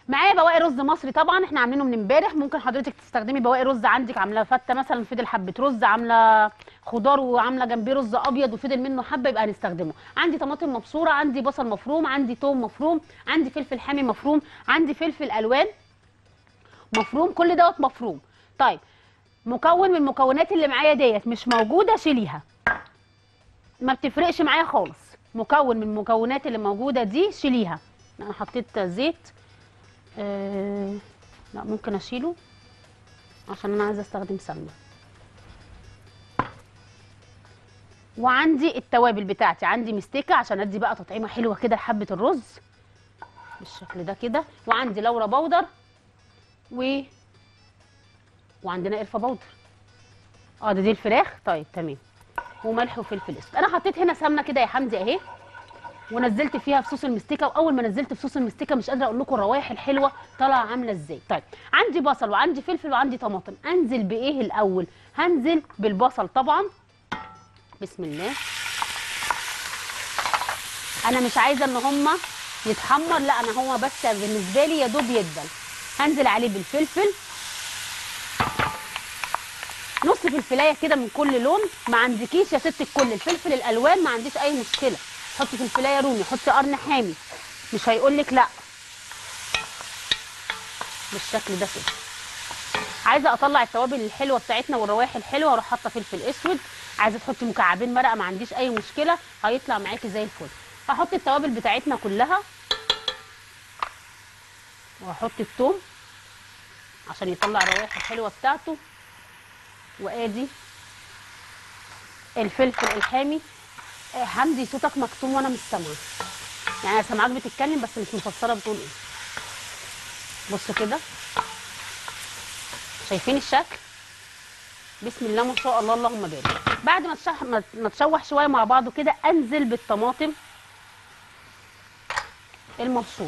معايا بواقي رز مصري طبعا احنا عاملينه من امبارح ممكن حضرتك تستخدمي بواقي رز عندك عامله فته مثلا فضل حبه رز عامله خضار وعامله جنبيه رز ابيض وفضل منه حبه يبقى هنستخدمه عندي طماطم مبشوره عندي بصل مفروم عندي توم مفروم عندي فلفل حامي مفروم عندي فلفل الوان مفروم كل دوت مفروم طيب مكون من المكونات اللي معايا ديت مش موجوده شيليها ما بتفرقش معايا خالص مكون من المكونات اللي موجوده دي شيليها انا حطيت زيت آه لا ممكن اشيله عشان انا عايزه استخدم سمنه وعندي التوابل بتاعتي عندي مستكه عشان ادي بقى تطعيمه حلوه كده لحبه الرز بالشكل ده كده وعندي لورا بودر و وعندنا قرفه بودر اه ده دي الفراخ طيب تمام وملح وفلفل اسود انا حطيت هنا سمنه كده يا حمدي اهي ونزلت فيها في صوص المستكه واول ما نزلت في صوص المستكه مش قادره اقول لكم الروائح الحلوه طالعه عامله ازاي طيب عندي بصل وعندي فلفل وعندي طماطم انزل بايه الاول هنزل بالبصل طبعا بسم الله انا مش عايزه ان هما يتحمر لا انا هو بس بالنسبه لي يا دوب يدبل هنزل عليه بالفلفل نص فلفلايه كده من كل لون ما عندكيش يا ست الكل الفلفل الالوان ما عنديش اي مشكله حطي فلفلايه رومي حطي قرن حامي مش هيقول لك لا بالشكل ده كده عايزه اطلع التوابل الحلوه بتاعتنا والروائح الحلوه واروح حاطه فلفل اسود عايزه تحطي مكعبين مرقه ما عنديش اي مشكله هيطلع معاكي زي الفل هحط التوابل بتاعتنا كلها وهحط الثوم عشان يطلع الروائح الحلوه بتاعته وادي الفلفل الحامي آه، حمدي صوتك مكتوم وانا مش سامعه يعني انا سامعاك بتتكلم بس مش مفسره بتقول ايه بص كده شايفين الشكل بسم الله ما شاء الله اللهم بارك بعد ما تشح... ما- ما تشوح شويه مع بعضه كده انزل بالطماطم المبشوره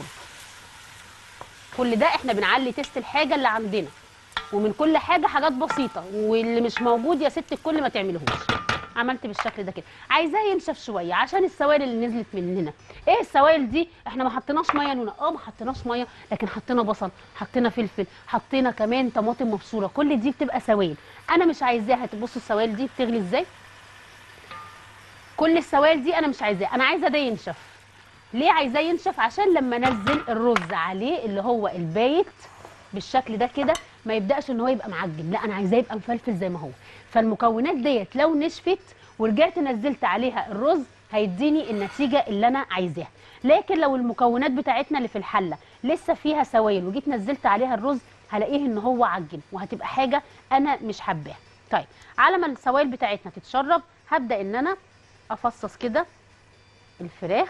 كل ده احنا بنعلي تيست الحاجه اللي عندنا ومن كل حاجه حاجات بسيطه واللي مش موجود يا ست الكل ما تعملهوش عملت بالشكل ده كده عايزاه ينشف شويه عشان السوائل اللي نزلت مننا ايه السوائل دي احنا ما حطيناش ميه نونه اه ما حطيناش ميه لكن حطينا بصل حطينا فلفل حطينا كمان طماطم مبشوره كل دي بتبقى سوائل انا مش عايزاها تبصوا السوائل دي بتغلي ازاي كل السوائل دي انا مش عايزاه انا عايزه ده ينشف ليه عايزاه ينشف عشان لما انزل الرز عليه اللي هو البايت بالشكل ده كده ما يبداش ان هو يبقى معجن لا انا عايزاه يبقى مفلفل زي ما هو فالمكونات ديت لو نشفت ورجعت نزلت عليها الرز هيديني النتيجه اللي انا عايزاها لكن لو المكونات بتاعتنا اللي في الحله لسه فيها سوائل وجيت نزلت عليها الرز هلاقيه ان هو عجن وهتبقى حاجه انا مش حباها طيب على ما السوائل بتاعتنا تتشرب هبدا ان انا افصص كده الفراخ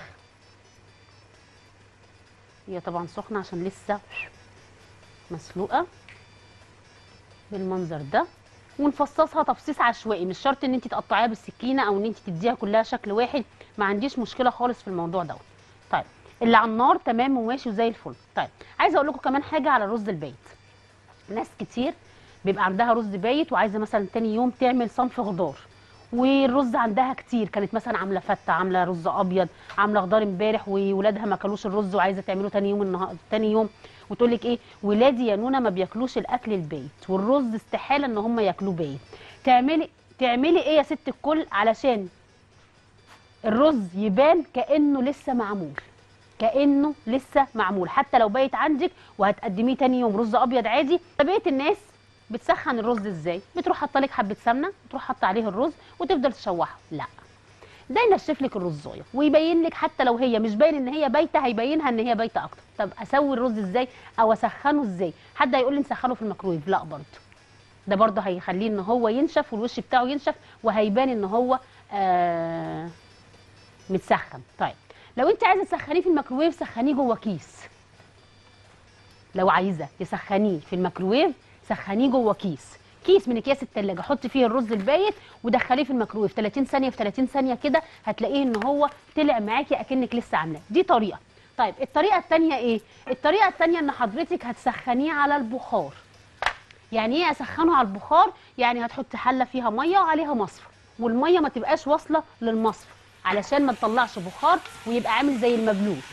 هي طبعا سخنه عشان لسه مسلوقه بالمنظر ده ونفصصها تفصيص عشوائي مش شرط ان انت تقطعيها بالسكينه او ان انت تديها كلها شكل واحد ما عنديش مشكله خالص في الموضوع دوت طيب اللي على النار تمام وماشي وزي الفل طيب عايزه اقول لكم كمان حاجه على الرز البايت ناس كتير بيبقى عندها رز بايت وعايزه مثلا تاني يوم تعمل صنف خضار والرز عندها كتير كانت مثلا عامله فته عامله رز ابيض عامله خضار امبارح وولادها ما كلوش الرز وعايزه تعمله تاني يوم النهار تاني يوم وتقول لك ايه ولادي يا نونا ما بياكلوش الاكل البايت والرز استحاله ان هم ياكلوه بايت تعملي تعملي ايه يا ست الكل علشان الرز يبان كانه لسه معمول كانه لسه معمول حتى لو بايت عندك وهتقدميه تاني يوم رز ابيض عادي طبيعه الناس بتسخن الرز ازاي بتروح حاطه لك حبه سمنه وتروح حاطه عليه الرز وتفضل تشوحه لا ده ينشف لك الرزايه ويبين لك حتى لو هي مش باين ان هي بايته هيبينها ان هي بايته اكتر طب اسوي الرز ازاي او اسخنه ازاي حد هيقول لي نسخنه في الميكرويف لا برضه ده برضه هيخليه ان هو ينشف والوش بتاعه ينشف وهيبان ان هو آه متسخن طيب لو انت عايزه تسخنيه في الميكروويف سخنيه جوه كيس لو عايزه تسخنيه في الميكروويف سخنيه جوه كيس كيس من اكياس التلاجة حطي فيه الرز البايت ودخليه في الميكروويف 30 ثانيه في 30 ثانيه كده هتلاقيه ان هو طلع معاكي اكنك لسه عاملاه دي طريقه طيب الطريقه الثانيه ايه الطريقه الثانيه ان حضرتك هتسخنيه على البخار يعني ايه اسخنه على البخار يعني هتحطي حله فيها ميه وعليها مصفى والميه ما تبقاش واصله للمصفى علشان ما تطلعش بخار ويبقى عامل زي المبلول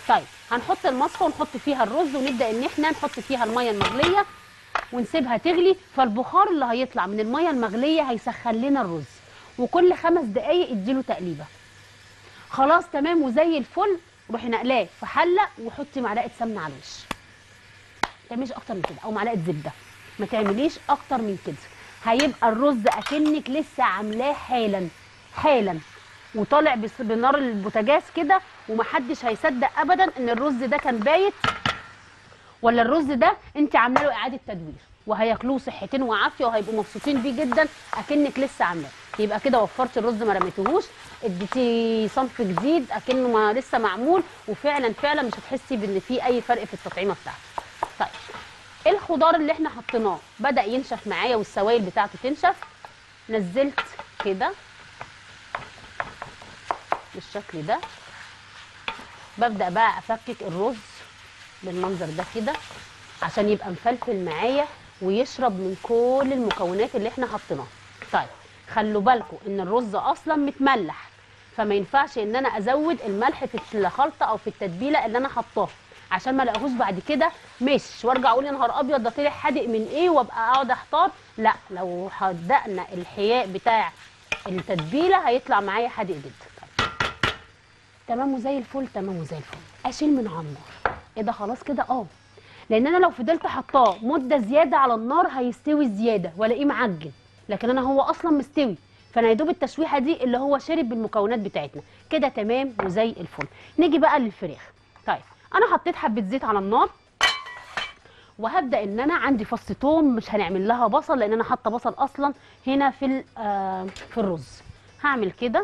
طيب هنحط المصفى ونحط فيها الرز ونبدا ان احنا نحط فيها الميه المغليه ونسيبها تغلي فالبخار اللي هيطلع من الميه المغليه هيسخن لنا الرز وكل خمس دقايق اديله تقليبه خلاص تمام وزي الفل روحي نقلاه في حله وحطي معلقه سمنه على الوش ما تعمليش اكتر من كده او معلقه زبده ما تعمليش اكتر من كده هيبقى الرز اكنك لسه عاملاه حالا حالا وطالع بس- بنار البوتاجاز كده ومحدش هيصدق ابدا ان الرز ده كان بايت ولا الرز ده انت عامله له اعاده تدوير وهياكلوه صحتين وعافيه وهيبقوا مبسوطين بيه جدا اكنك لسه عاملاه يبقى كده وفرت الرز ما رميتهوش اديتي صنف جديد اكنه ما لسه معمول وفعلا فعلا مش هتحسي بان في اي فرق في التطعيمه بتاعته طيب الخضار اللي احنا حطيناه بدا ينشف معايا والسوائل بتاعته تنشف نزلت كده بالشكل ده ببدا بقى افكك الرز بالمنظر ده كده عشان يبقى مفلفل معايا ويشرب من كل المكونات اللي احنا حطيناها طيب خلوا بالكم ان الرز اصلا متملح فما ينفعش ان انا ازود الملح في الخلطه او في التتبيله اللي انا حطاها عشان ما الاقيهوش بعد كده مش وارجع اقول يا نهار ابيض ده طلع حادق من ايه وابقى اقعد احتار لا لو حدقنا الحياء بتاع التتبيله هيطلع معايا حادق جدا طيب. تمام وزي الفل تمام وزي الفل اشيل من على النار ايه ده خلاص كده اه لان انا لو فضلت حطاه مده زياده على النار هيستوي زياده والاقيه معجن لكن انا هو اصلا مستوي فانا يا دوب التشويحه دي اللي هو شرب بالمكونات بتاعتنا كده تمام وزي الفل نيجي بقى للفراخ طيب انا حطيت حبه زيت على النار وهبدا ان انا عندي فص توم مش هنعمل لها بصل لان انا حاطه بصل اصلا هنا في ال- آه في الرز هعمل كده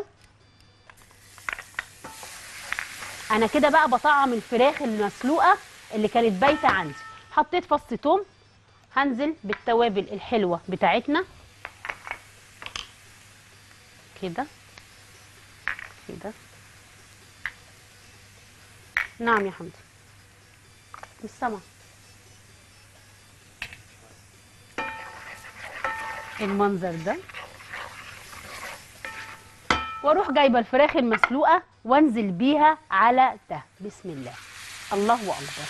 انا كده بقى بطعم الفراخ المسلوقه اللي كانت بايته عندي حطيت فص توم هنزل بالتوابل الحلوه بتاعتنا كده كده نعم يا حمدي مش سامعه المنظر ده واروح جايبه الفراخ المسلوقه وانزل بيها على ده بسم الله الله اكبر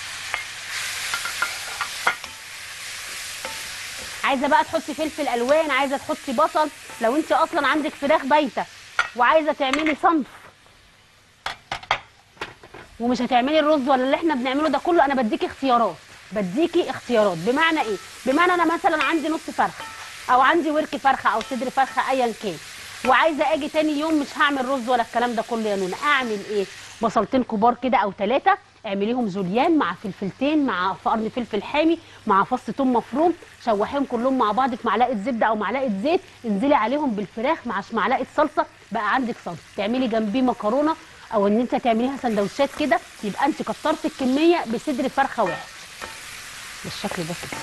عايزه بقى تحطي فلفل الوان عايزه تحطي بصل لو انت اصلا عندك فراخ بايته وعايزه تعملي صنف ومش هتعملي الرز ولا اللي احنا بنعمله ده كله انا بديكي اختيارات بديكي اختيارات بمعنى ايه بمعنى انا مثلا عندي نص فرخه او عندي ورك فرخه او صدر فرخه ايا كان وعايزه اجي تاني يوم مش هعمل رز ولا الكلام ده كله يا نونا اعمل ايه بصلتين كبار كده او ثلاثه اعمليهم جوليان مع فلفلتين مع قرن فلفل حامي مع فص ثوم مفروم شوحيهم كلهم مع بعض في معلقه زبده او معلقه زيت انزلي عليهم بالفراخ مع معلقه صلصه بقى عندك صلصه تعملي جنبيه مكرونه او ان انت تعمليها سندوتشات كده يبقى انت كترت الكميه بصدر فرخه واحد بالشكل ده كده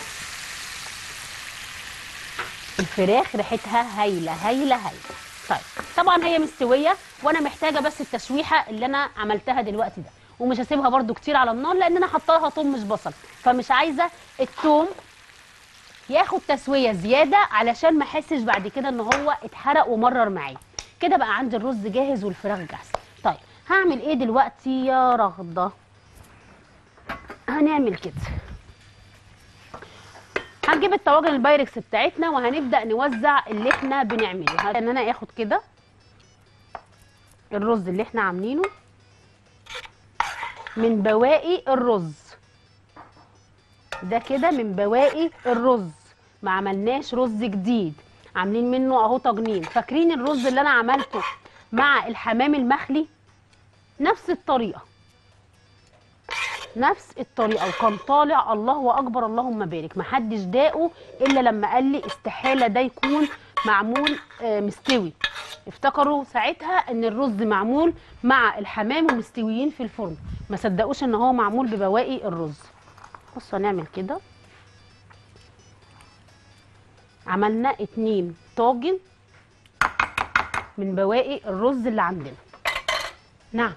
الفراخ ريحتها هايله هايله هايله طيب طبعا هي مستويه وانا محتاجه بس التشويحه اللي انا عملتها دلوقتي ده ومش هسيبها برده كتير على النار لان انا حاطه لها توم مش بصل فمش عايزه التوم ياخد تسويه زياده علشان ما احسش بعد كده ان هو اتحرق ومرر معايا كده بقى عندي الرز جاهز والفراخ جاهزه طيب هعمل ايه دلوقتي يا رغده هنعمل كده هنجيب الطواجن البايركس بتاعتنا وهنبدا نوزع اللي احنا بنعمله ان انا اخد كده الرز اللي احنا عاملينه من بواقي الرز ده كده من بواقي الرز ما عملناش رز جديد عاملين منه اهو طاجنين فاكرين الرز اللي انا عملته مع الحمام المخلي نفس الطريقه نفس الطريقه وكان طالع الله اكبر اللهم بارك محدش داقه الا لما قال لي استحاله ده يكون معمول آه، مستوي افتكروا ساعتها ان الرز معمول مع الحمام ومستويين في الفرن ما صدقوش ان هو معمول ببواقي الرز بصوا هنعمل كده عملنا اتنين طاجن من بواقي الرز اللي عندنا نعم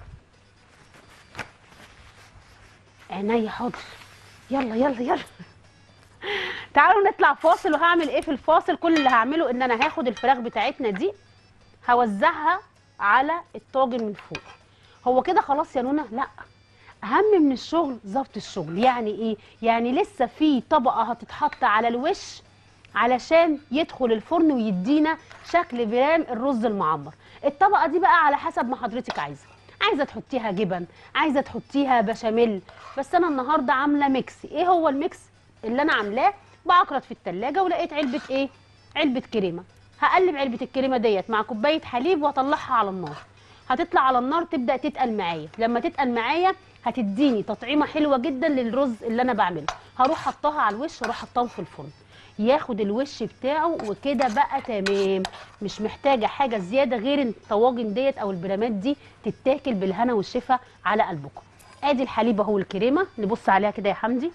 عينيا حاضر يلا يلا يلا تعالوا نطلع فاصل وهعمل ايه في الفاصل كل اللي هعمله ان انا هاخد الفراخ بتاعتنا دي هوزعها على الطاجن من فوق هو كده خلاص يا نونا لا اهم من الشغل ظبط الشغل يعني ايه يعني لسه في طبقه هتتحط على الوش علشان يدخل الفرن ويدينا شكل برام الرز المعمر الطبقه دي بقى على حسب ما حضرتك عايزه عايزه تحطيها جبن عايزه تحطيها بشاميل بس انا النهارده عامله ميكس ايه هو الميكس اللي انا عاملاه بعقرط في التلاجة ولقيت علبه ايه علبه كريمه هقلب علبه الكريمه ديت مع كوبايه حليب واطلعها على النار هتطلع على النار تبدا تتقل معايا لما تتقل معايا هتديني تطعيمه حلوه جدا للرز اللي انا بعمله هروح حطها على الوش واروح حطاهم في الفرن ياخد الوش بتاعه وكده بقى تمام مش محتاجه حاجه زياده غير ان الطواجن ديت او البرامات دي تتاكل بالهنا والشفا على قلبكم ادي الحليب اهو الكريمه نبص عليها كده يا حمدي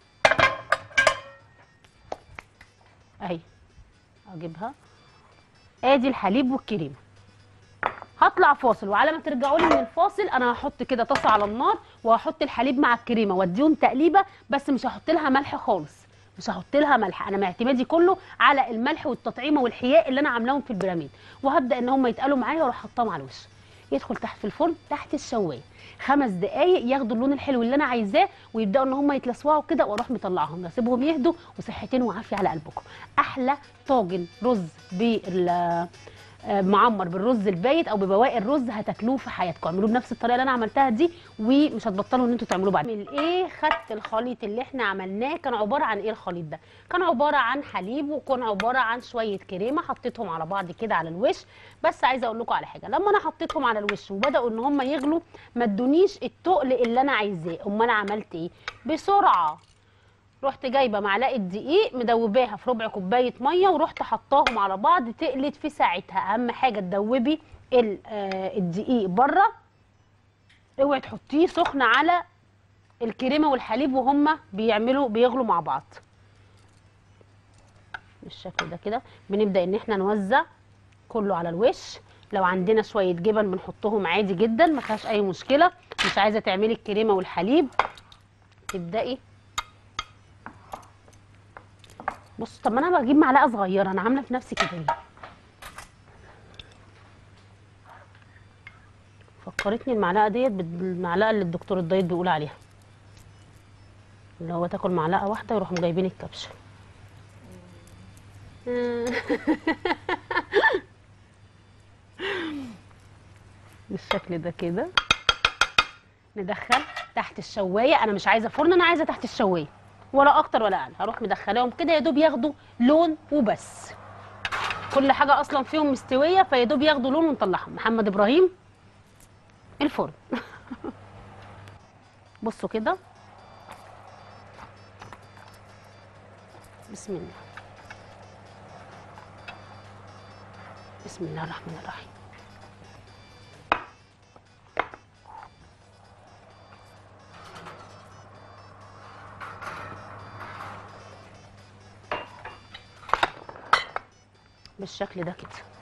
اهي اجيبها ادي الحليب والكريمه هطلع فاصل وعلى ما ترجعوا لي من الفاصل انا هحط كده طاسه على النار وهحط الحليب مع الكريمه واديهم تقليبه بس مش هحط لها ملح خالص مش هحط لها ملح انا اعتمادي كله على الملح والتطعيمه والحياء اللي انا عاملاهم في البراميل وهبدا ان هم يتقلوا معايا واروح حطاهم على الوش يدخل تحت في الفرن تحت الشوايه خمس دقايق ياخدوا اللون الحلو اللي انا عايزاه ويبداوا ان هم يتلسوعوا كده واروح مطلعهم اسيبهم يهدوا وصحتين وعافيه على قلبكم احلى طاجن رز بال معمر بالرز البايت او ببواقي الرز هتاكلوه في حياتكم اعملوه بنفس الطريقه اللي انا عملتها دي ومش هتبطلوا ان انتوا تعملوه بعد من ايه خدت الخليط اللي احنا عملناه كان عباره عن ايه الخليط ده كان عباره عن حليب وكان عباره عن شويه كريمه حطيتهم على بعض كده على الوش بس عايزه اقول لكم على حاجه لما انا حطيتهم على الوش وبداوا ان هم يغلوا ما ادونيش التقل اللي انا عايزاه امال انا عملت ايه بسرعه رحت جايبه معلقه دقيق مدوباها في ربع كوبايه ميه ورحت حطاهم على بعض تقلت في ساعتها اهم حاجه تدوبي ال- آه، الدقيق بره اوعي تحطيه سخن على الكريمه والحليب وهما بيعملوا بيغلوا مع بعض بالشكل ده كده بنبدا ان احنا نوزع كله على الوش لو عندنا شويه جبن بنحطهم عادي جدا ما فيهاش اي مشكله مش عايزه تعملي الكريمه والحليب تبداي بص طب ما انا بجيب معلقه صغيره انا عامله في نفسي كده ليه فكرتني المعلقه ديت بالمعلقه اللي الدكتور الدايت بيقول عليها اللي هو تاكل معلقه واحده يروحوا جايبين الكبشه بالشكل ده كده ندخل تحت الشوايه انا مش عايزه فرن انا عايزه تحت الشوايه ولا اكتر ولا اقل هروح مدخلاهم كده يا دوب ياخدوا لون وبس كل حاجه اصلا فيهم مستويه فيا دوب ياخدوا لون ونطلعهم محمد ابراهيم الفرن بصوا كده بسم الله بسم الله الرحمن الرحيم بالشكل ده كده